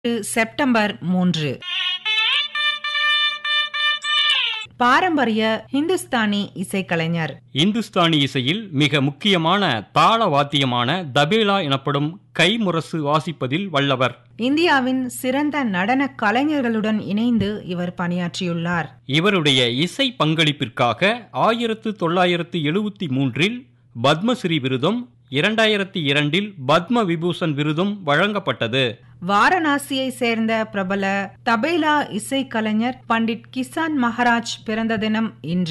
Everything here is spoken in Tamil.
செப்டம்பர் மூன்று பாரம்பரிய ஹிந்துஸ்தானி இசைக்கலைஞர் இந்துஸ்தானி இசையில் மிக முக்கியமான தாள வாத்தியமான தபேலா எனப்படும் கைமுரசு வாசிப்பதில் வல்லவர் இந்தியாவின் சிறந்த நடன கலைஞர்களுடன் இணைந்து இவர் பணியாற்றியுள்ளார் இவருடைய இசை பங்களிப்பிற்காக ஆயிரத்து தொள்ளாயிரத்து எழுபத்தி மூன்றில் பத்மஸ்ரீ விருதும் இரண்டாயிரத்தி இரண்டில் பத்ம விபூஷன் விருதும் வழங்கப்பட்டது வாரணாசியை சேர்ந்த பிரபல தபேலா இசைக்கலைஞர் பண்டிட் கிசான் மகாராஜ் பிறந்த தினம் இன்று